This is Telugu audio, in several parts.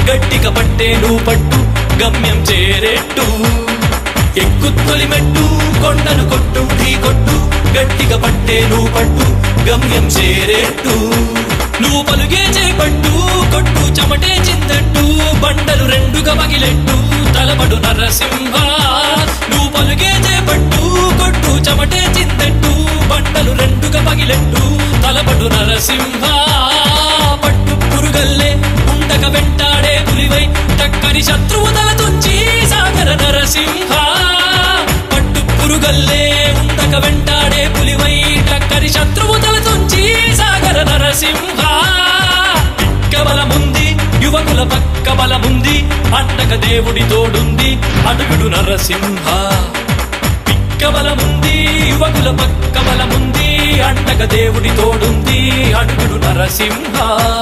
గట్టిగా పట్టే నువ్వు పట్టు గమ్యం చేరేట్టు ఎక్కు తొలిమెట్టు కొండను కొట్టు ఢీ కొట్టు గట్టిగా పట్టే నువ్వు పట్టు గమ్యం చేరేట్టు నువ్వు పలుగే చేపట్టు కొట్టు చెమటే చిందట్టు బండలు రెండుగా పగిలెట్టు తలబడు నరసింహ నువ్వు పలుగే చేపట్టు కొట్టు చెమటే చిందట్టు బండలు రెండుగా పగిలెట్టు తలబడు నరసింహ పట్టు పురుగల్లే ఉండక వెంటాడే పులివై టక్కని శత్రువు తల తుంచి సాగర నరసింహ పట్టు పురుగల్లే ఉండక వెంటాడే పులివై టక్కని శత్రువు తల తుంచి సాగర నరసింహ పిక్క బలముంది యువకుల పక్క బలముంది అండక దేవుడి తోడుంది అడుగుడు నరసింహ పిక్క బలముంది యువకుల పక్క బలముంది అండక దేవుడి తోడుంది అడుగుడు నరసింహ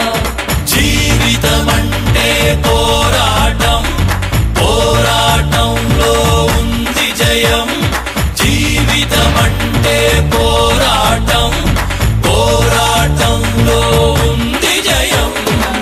జీవితమంటే పోరాటం పోరాటంలో ఉంది జయం జీవితమంటే పోరాటం పోరాటంలో ఉంది జయం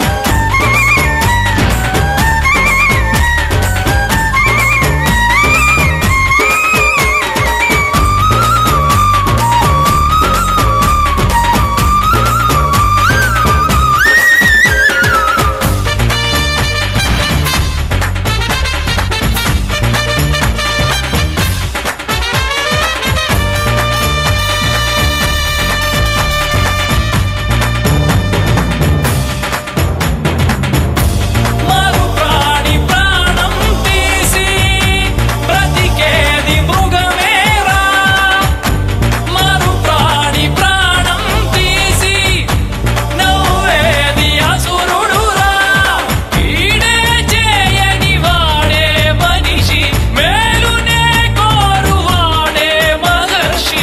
మారు ప్రాణి ప్రాణం తీసి బ్రతికేది మృగమేరా మారు ప్రాణి ప్రాణం తీసి నవ్వేది అసురుడురా ఈడే చేయని వాడే మనిషి మేలునే కోరువాడే మహర్షి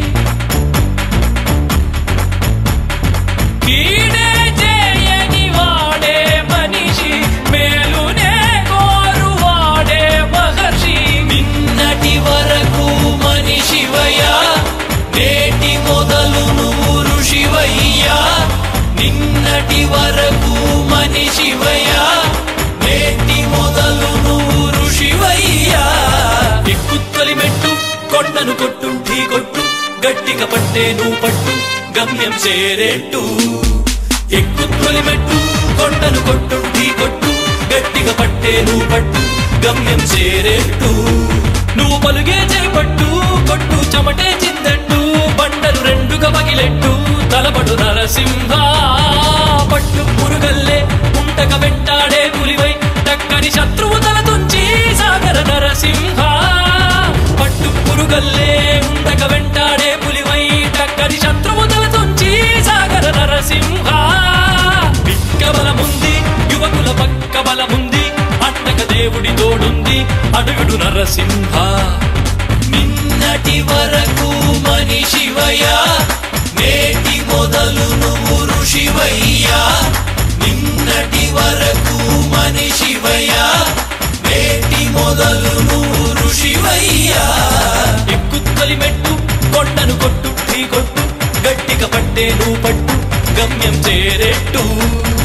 కీడే చేయని వాడే మనిషి మేలునే కోరువాడే మహర్షి నిన్నటి వరకు మనిషివయ్యా నేటి మొదలు నువ్వు ఋషివయ్యా నిన్నటి వరకు మనిషివయ్యా నేటి మొదలు నువ్వు ఋషివయ్యా ఎక్కుత్తొలి మెట్టు కొండను కొట్టు ఢీ కొట్టు గట్టిగా పట్టే నువ్వు పట్టు గమ్యం చేరేట్టు ఎక్కుత్తొలి మెట్టు కొండను కొట్టు ఢీ కొట్టు గట్టిగా పట్టే నువ్వు పట్టు గమ్యం చేరేట్టు నువ్వు పలుగే చేపట్టు కొట్టు చెమటే చిందట్టు బండలు రెండుగా పగిలెట్టు తలపడు నరసింహ పట్టు పురుగల్లే ఉంటక వెంటాడే పులివై టక్కని శత్రువు తల తుంచి సాగర నరసింహ పట్టు పురుగల్లే ఉండక వెంటాడే పులివై టక్కని శత్రువు తల తుంచి సాగర నరసింహ పిక్క బలముంది యువకుల పక్క బలముంది అండక దేవుడి తోడుంది అడుగుడు నరసింహ నిన్నటి వరకు మనిషివయ్యా నేటి మొదలు నువ్వు ఋషివయ్యా నిన్నటి వరకు మనిషివయ్యా నేటి మొదలు నువ్వు ఋషివయ్యా ఎక్కుత్తలి మెట్టు కొండను కొట్టు ఢీ కొట్టు గట్టిగా పట్టే నువ్వు పట్టు గమ్యం చేరేట్టు